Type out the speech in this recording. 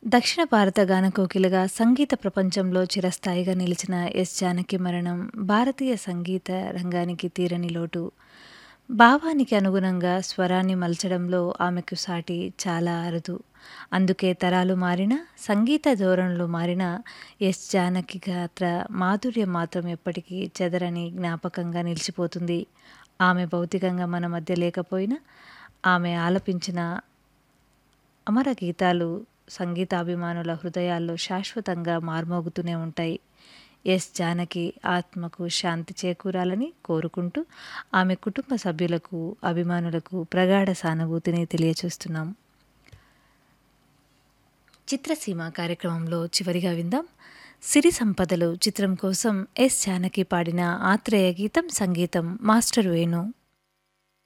దక్షిణ భారత గానకోకిలగా సంగీత ప్రపంచంలో చిరస్థాయిగా నిలిచిన ఎస్ జానకి మరణం భారతీయ సంగీత రంగానికి తీరని లోటు భావానికి అనుగుణంగా స్వరాన్ని మలచడంలో ఆమెకు సాటి చాలా అరుదు అందుకే తరాలు మారినా సంగీత ధోరణులు మారినా ఎస్ జానకి గాత్ర మాధుర్యం మాత్రం ఎప్పటికీ చెదరని జ్ఞాపకంగా నిలిచిపోతుంది ఆమె భౌతికంగా మన మధ్య లేకపోయినా ఆమె ఆలపించిన అమర గీతాలు సంగీతాభిమానుల హృదయాల్లో శాశ్వతంగా మార్మోగుతూనే ఉంటాయి ఎస్ జానకి ఆత్మకు శాంతి చేకూరాలని కోరుకుంటూ ఆమె కుటుంబ సభ్యులకు అభిమానులకు ప్రగాఢ సానుభూతిని తెలియచేస్తున్నాం చిత్రసీమ కార్యక్రమంలో చివరిగా విందాం సిరి సంపదలు చిత్రం కోసం ఎస్ జానకి పాడిన ఆత్రేయ గీతం సంగీతం మాస్టర్ వేణు